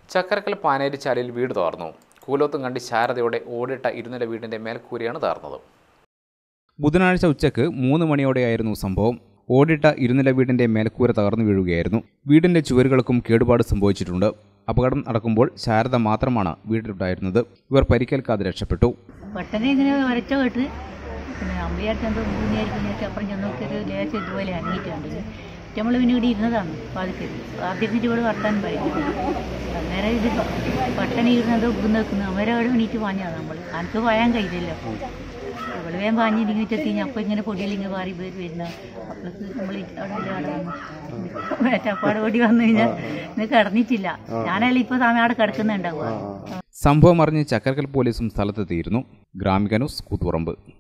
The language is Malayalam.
ചക്കരക്കൽ പാനേരിച്ചാലിൽ വീട് തകർന്നു കൂലോത്തും കണ്ടി ശാരദയോടെ ഓടിട്ട ഇരുനില വീടിന്റെ മേൽക്കൂരയാണ് തകർന്നത് ബുധനാഴ്ച ഉച്ചയ്ക്ക് മൂന്ന് മണിയോടെയായിരുന്നു സംഭവം ഓടിട്ട ഇരുനില വീടിന്റെ മേൽക്കൂര തകർന്നു വീഴുകയായിരുന്നു വീടിന്റെ ചുവരുകൾക്കും കേടുപാട് സംഭവിച്ചിട്ടുണ്ട് അപകടം നടക്കുമ്പോൾ ശാരദ മാത്രമാണ് വീട്ടിലുണ്ടായിരുന്നത് ഇവർ പരിക്കേൽക്കാതെ രക്ഷപ്പെട്ടു പെട്ടെന്ന് ഇങ്ങനെ ഒരച്ച കേട്ട് പിന്നെ അമ്മയായിട്ട് എന്തോ ഭൂമിയായിരിക്കും ഞാൻ അപ്പുറം ചെന്ന് നോക്കിയൊരു ലേശം ഇതുപോലെ അനങ്ങിയിട്ടുണ്ട് നമ്മൾ പിന്നെ ഇവിടെ ഇരുന്നതാണ് വാതിക്കൽ ആദ്യത്തിൻ്റെ ഇവിടെ വർത്താൻ പറയും അന്നേരം ഇത് പെട്ടെന്ന് ഇരുന്ന് എന്തോ ഇവിടെ നിൽക്കുന്നു അമ്മേരെ അവിടെ എണീറ്റ് പാഞ്ഞാണ് നമ്മൾ എനിക്ക് പായാൻ കഴിയില്ലല്ലോ ഇവിടെ വേഗം പാഞ്ഞിരിങ്ങനെ ചെത്തി അപ്പോൾ ഇങ്ങനെ പൊടിയിലിങ്ങനെ മാറി പേര് വരുന്ന അപ്പോഴേക്ക് നമ്മൾ അവിടെ ഇല്ല അവിടെ വന്നു വേറ്റപ്പാട് ഓടി വന്നു കഴിഞ്ഞാൽ ഇത് കിടന്നിട്ടില്ല ഞാനല്ല ഇപ്പോൾ സമയം അവിടെ കിടക്കുന്നുണ്ടാവുക സംഭവം അറിഞ്ഞ് ചക്കരക്കൽ പോലീസും സ്ഥലത്തെത്തിയിരുന്നു ഗ്രാമിക ന്യൂസ് കൂത്തുപറമ്പ്